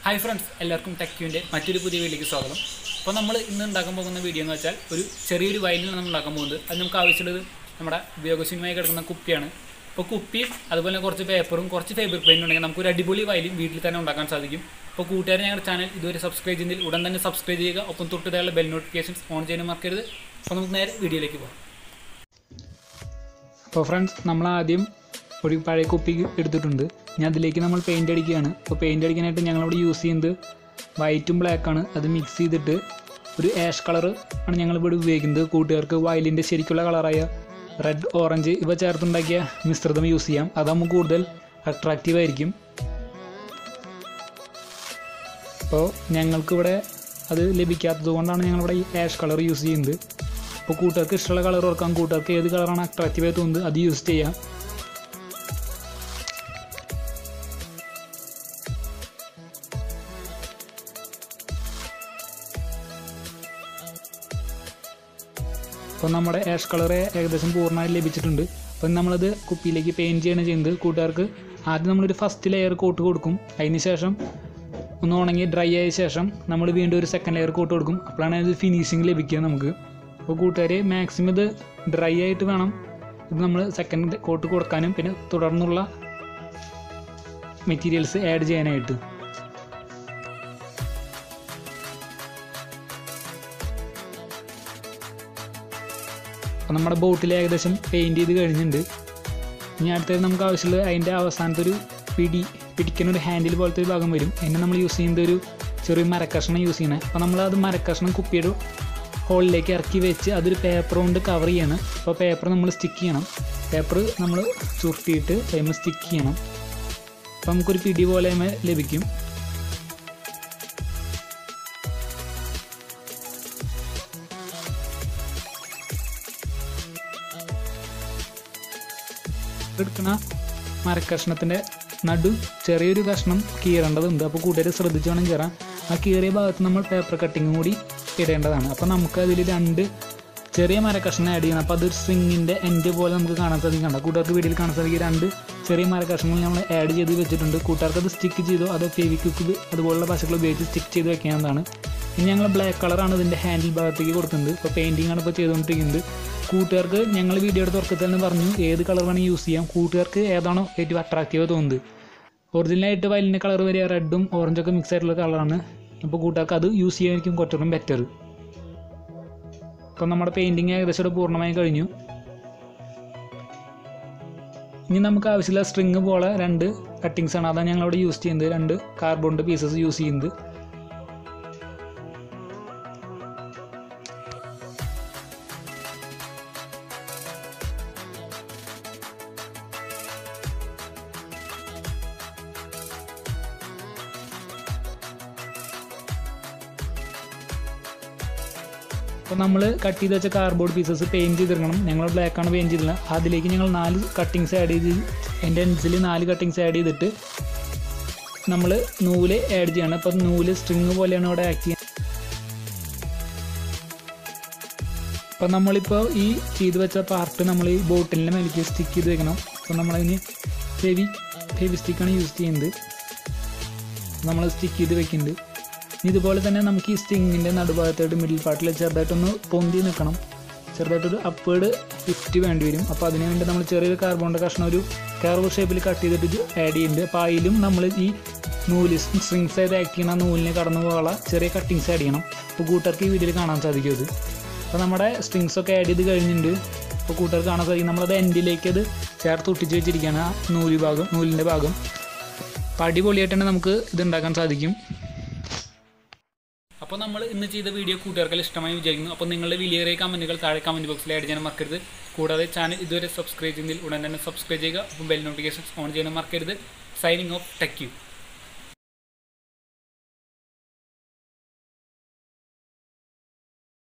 hi friends എല്ലാവർക്കും ടെക്യുവിൻ്റെ മറ്റൊരു പുതിയ വീഡിയോയ്ക്ക് സ്വാഗതം അപ്പോൾ നമ്മൾ ഇന്ന് ഉണ്ടാക്കാൻ പോകുന്ന വീഡിയോ എന്ന് വെച്ചാൽ ഒരു ചെറിയൊരു വയലിനാണ് നമ്മൾ ഉണ്ടാക്കാൻ പോകുന്നത് അത് നമുക്ക് ആവശ്യമുള്ളത് നമ്മുടെ ഉപയോഗശൂന്യമായി കിടക്കുന്ന കുപ്പിയാണ് അപ്പോൾ കുപ്പിയും അതുപോലെ തന്നെ കുറച്ച് പേപ്പറും കുറച്ച് ഫേബ്രിക് പെയിൻറ്റും ഉണ്ടെങ്കിൽ നമുക്ക് ഒരു അടിപൊളി വയലും വീട്ടിൽ തന്നെ ഉണ്ടാക്കാൻ സാധിക്കും അപ്പോൾ കൂട്ടുകാരെ ഞങ്ങളുടെ ചാനൽ ഇതുവരെ സബ്സ്ക്രൈബ് ചെയ്യുന്നതിൽ ഉടൻ തന്നെ സബ്സ്ക്രൈബ് ചെയ്യുക ഒപ്പം തൊട്ടുതായുള്ള ബെൽ നോട്ടിഫിക്കേഷൻസ് ഓൺ ചെയ്യാൻ മറക്കരുത് അപ്പോൾ നമുക്ക് നേരെ വീഡിയോയിലേക്ക് പോകാം അപ്പോൾ ഫ്രണ്ട്സ് നമ്മൾ ആദ്യം ഒരു പഴയ കുപ്പി എടുത്തിട്ടുണ്ട് ഞാൻ അതിലേക്ക് നമ്മൾ പെയിൻ്റ് അടിക്കുകയാണ് അപ്പോൾ പെയിൻ്റ് അടിക്കാനായിട്ട് ഞങ്ങളിവിടെ യൂസ് ചെയ്യുന്നത് വൈറ്റും ബ്ലാക്കാണ് അത് മിക്സ് ചെയ്തിട്ട് ഒരു ആഷ് കളർ ആണ് ഞങ്ങളിവിടെ ഉപയോഗിക്കുന്നത് കൂട്ടുകാർക്ക് വയലിൻ്റെ ശരിക്കുള്ള കളറായ റെഡ് ഓറഞ്ച് ഇവ ചേർത്തുണ്ടാക്കിയ മിശ്രിതം യൂസ് ചെയ്യാം അതാകുമ്പോൾ കൂടുതൽ അട്രാക്റ്റീവ് ആയിരിക്കും അപ്പോൾ ഞങ്ങൾക്കിവിടെ അത് ലഭിക്കാത്തത് കൊണ്ടാണ് ഞങ്ങളിവിടെ ഈ ആഷ് കളർ യൂസ് ചെയ്യുന്നത് അപ്പോൾ കൂട്ടുകാർക്ക് ഇഷ്ടമുള്ള കളർ ഓർക്കാം കൂട്ടുകാർക്ക് ഏത് കളറാണ് അട്രാക്റ്റീവായി തോന്നുന്നത് അത് യൂസ് ചെയ്യാം അപ്പോൾ നമ്മുടെ ആഷ് കളർ ഏകദേശം പൂർണ്ണമായി ലഭിച്ചിട്ടുണ്ട് അപ്പം നമ്മളത് കുപ്പിയിലേക്ക് പെയിൻറ്റ് ചെയ്യാണ് ചെയ്യുന്നത് കൂട്ടുകാർക്ക് ആദ്യം നമ്മളൊരു ഫസ്റ്റ് ലെയർ കോട്ട് കൊടുക്കും അതിന് ശേഷം ഒന്ന് ഉണങ്ങി ഡ്രൈ ആയ ശേഷം നമ്മൾ വീണ്ടും ഒരു സെക്കൻഡ് ലെയർ കോട്ട് കൊടുക്കും അപ്പോഴാണ് ഇത് ഫിനിഷിങ് ലഭിക്കുക നമുക്ക് അപ്പോൾ കൂട്ടുകാർ മാക്സിമം ഇത് ഡ്രൈ ആയിട്ട് വേണം ഇത് നമ്മൾ സെക്കൻഡ് കോട്ട് കൊടുക്കാനും പിന്നെ തുടർന്നുള്ള മെറ്റീരിയൽസ് ആഡ് ചെയ്യാനായിട്ട് അപ്പോൾ നമ്മുടെ ബോട്ടിൽ ഏകദേശം പെയിൻറ്റ് ചെയ്ത് കഴിഞ്ഞിട്ടുണ്ട് ഇനി അടുത്തത് നമുക്ക് ആവശ്യമുള്ളത് അതിൻ്റെ അവസാനത്തെ ഒരു പിടി പിടിക്കുന്ന ഒരു ഹാൻഡിൽ പോലത്തെ ഒരു ഭാഗം വരും അതിന് നമ്മൾ യൂസ് ചെയ്യുന്നത് ഒരു ചെറിയ മരക്കഷ്ണം യൂസ് ചെയ്യണേ അപ്പോൾ നമ്മൾ അത് മരക്കഷ്ണം കുപ്പിയുടെ ഹോളിലേക്ക് ഇറക്കി വെച്ച് അതൊരു പേപ്പർ കൊണ്ട് കവർ ചെയ്യണം അപ്പോൾ പേപ്പർ നമ്മൾ സ്റ്റിക്ക് ചെയ്യണം പേപ്പർ നമ്മൾ ചുരുട്ടിയിട്ട് ടൈം സ്റ്റിക്ക് ചെയ്യണം അപ്പോൾ നമുക്കൊരു പിടി പോലെ അതിന്മേൽ ലഭിക്കും എടുക്കുന്ന മരക്കഷ്ണത്തിൻ്റെ നടു ചെറിയൊരു കഷ്ണം കീറേണ്ടതുണ്ട് അപ്പോൾ കൂട്ടുകാർ ശ്രദ്ധിച്ച് വേണം കീറാൻ ആ കീറിയ ഭാഗത്ത് നമ്മൾ പേപ്പർ കട്ടിങ്ങും കൂടി ഇടേണ്ടതാണ് അപ്പോൾ നമുക്ക് അതിൽ രണ്ട് ചെറിയ മരക്കഷ്ണം ആഡ് ചെയ്യണം അപ്പോൾ അതൊരു സ്ട്രിങ്ങിൻ്റെ എൻഡ് പോലെ നമുക്ക് കാണാൻ സാധിക്കണ്ട കൂട്ടുകാർക്ക് വീഡിയോയിൽ കാണാൻ സാധിക്കും രണ്ട് ചെറിയ മരക്കഷ്ണങ്ങൾ നമ്മൾ ആഡ് ചെയ്ത് വെച്ചിട്ടുണ്ട് കൂട്ടുകാർക്ക് അത് സ്റ്റിക്ക് ചെയ്തോ അതോ ഫെവിക്വിക്ക് അതുപോലുള്ള പശകൾ ഉപയോഗിച്ച് സ്റ്റിക്ക് ചെയ്ത് വെക്കാവുന്നതാണ് ഇനി ഞങ്ങൾ ബ്ലാക്ക് കളറാണ് ഇതിൻ്റെ ഹാൻഡിൽ ഭാഗത്തേക്ക് കൊടുക്കുന്നത് ഇപ്പോൾ പെയിൻറ്റിംഗ് ആണ് ഇപ്പോൾ ചെയ്തുകൊണ്ടിരിക്കുന്നത് കൂട്ടുകാർക്ക് ഞങ്ങൾ വീഡിയോയുടെ തുറക്കത്തിൽ തന്നെ പറഞ്ഞു ഏത് കളർ വേണമെങ്കിൽ യൂസ് ചെയ്യാം കൂട്ടുകാർക്ക് ഏതാണോ ഏറ്റവും അട്രാക്റ്റീവ് തോന്നുന്നത് ഒറിജിനലായിട്ട് വയലിൻ്റെ കളർ വരിക റെഡും ഓറഞ്ചും ഒക്കെ മിക്സ് ആയിട്ടുള്ള കളറാണ് അപ്പോൾ കൂട്ടുകാർക്ക് അത് യൂസ് ചെയ്യാനായിരിക്കും കുറച്ചുകൂടെ ബെറ്റർ അപ്പോൾ നമ്മുടെ പെയിൻറ്റിങ് ഏകദേശം ഇവിടെ പൂർണ്ണമായി കഴിഞ്ഞു ഇനി നമുക്ക് ആവശ്യമുള്ള സ്ട്രിങ് പോലെ രണ്ട് കട്ടിങ്സ് ആണ് അതാണ് ഞങ്ങളവിടെ യൂസ് ചെയ്യുന്നത് രണ്ട് കാർബോണിൻ്റെ പീസസ് യൂസ് ചെയ്യുന്നത് അപ്പോൾ നമ്മൾ കട്ട് ചെയ്ത് വെച്ച കാർഡ്ബോർഡ് പീസസ് പെയിൻറ്റ് ചെയ്തെടുക്കണം ഞങ്ങൾ ബ്ലാക്കാണ് പെയിൻറ്റ് ചെയ്തില്ല അതിലേക്ക് ഞങ്ങൾ നാല് കട്ടിങ്സ് ആഡ് ചെയ്ത് എൻ്റെ എൻസിൽ നാല് കട്ടിങ്സ് ആഡ് ചെയ്തിട്ട് നമ്മൾ നൂല് ആഡ് ചെയ്യണം അപ്പോൾ നൂല് സ്ട്രിങ് പോലെയാണ് ഇവിടെ ആക്ട് ചെയ്യുന്നത് അപ്പോൾ നമ്മളിപ്പോൾ ഈ ചെയ്ത് വെച്ച പാർട്ട് നമ്മൾ ഈ ബോട്ടിലിൻ്റെ മേലേക്ക് സ്റ്റിക്ക് ചെയ്ത് വെക്കണം അപ്പോൾ നമ്മളതിന് ഫെവി ഫെവി സ്റ്റിക്കാണ് യൂസ് ചെയ്യുന്നത് നമ്മൾ സ്റ്റിക്ക് ചെയ്ത് വെക്കുന്നുണ്ട് ഇതുപോലെ തന്നെ നമുക്ക് ഈ സ്റ്റിങ്ങിൻ്റെ നടുഭാഗത്തായിട്ട് മിഡിൽ പാർട്ടിൽ ചെറുതായിട്ടൊന്ന് പൊന്തി നിൽക്കണം ചെറുതായിട്ടൊരു അപ്വേഡ് ലിഫ്റ്റ് വേണ്ടി വരും അപ്പോൾ അതിന് വേണ്ടി നമ്മൾ ചെറിയൊരു കാർബോണിൻ്റെ കഷ്ണം ഒരു കർവ് ഷേപ്പിൽ കട്ട് ചെയ്തിട്ട് ആഡ് ചെയ്യുന്നുണ്ട് അപ്പോൾ അതിലും നമ്മൾ ഈ നൂല് സ്ട്രിങ്സ് ആയിട്ട് ആക്ട് ചെയ്യുന്ന നൂലിനെ കടന്നു പോകാനുള്ള ചെറിയ കട്ടിങ്സ് ആഡ് ചെയ്യണം അപ്പോൾ കൂട്ടർക്ക് ഈ വീഡിയോയിൽ കാണാൻ സാധിക്കും അത് അപ്പോൾ നമ്മുടെ സ്ട്രിങ്സ് ഒക്കെ ആഡ് ചെയ്ത് കഴിഞ്ഞിട്ടുണ്ട് അപ്പോൾ കൂട്ടർക്ക് കാണാൻ സാധിക്കും നമ്മളത് എൻഡിലേക്ക് അത് ചേർത്ത് ഒട്ടിച്ച് വെച്ചിരിക്കുകയാണ് ആ നൂല് ഭാഗം നൂലിൻ്റെ ഭാഗം അപ്പോൾ അടിപൊളിയായിട്ട് തന്നെ നമുക്ക് ഇത് ഉണ്ടാക്കാൻ സാധിക്കും അപ്പോൾ നമ്മൾ ഇന്ന് ചെയ്ത വീഡിയോ കൂട്ടുകാർക്ക് ഇഷ്ടമായി വിചാരിക്കുന്നു അപ്പോൾ നിങ്ങളുടെ വിലയേറിയ കമൻറ്റുകൾ താഴെ കമൻറ്റ് ബോക്സിൽ ആഡ് ചെയ്യാൻ മറക്കരുത് കൂടാതെ ചാനൽ ഇതുവരെ സബ്സ്ക്രൈബ് ചെയ്യുന്നതിൽ ഉടൻ തന്നെ സബ്സ്ക്രൈബ് ചെയ്യുക അപ്പോൾ ബെൽ നോട്ടിഫിക്കേഷൻസ് ഓൺ ചെയ്യാൻ മറക്കരുത് സൈനിങ് ഓഫ് ടെക് യു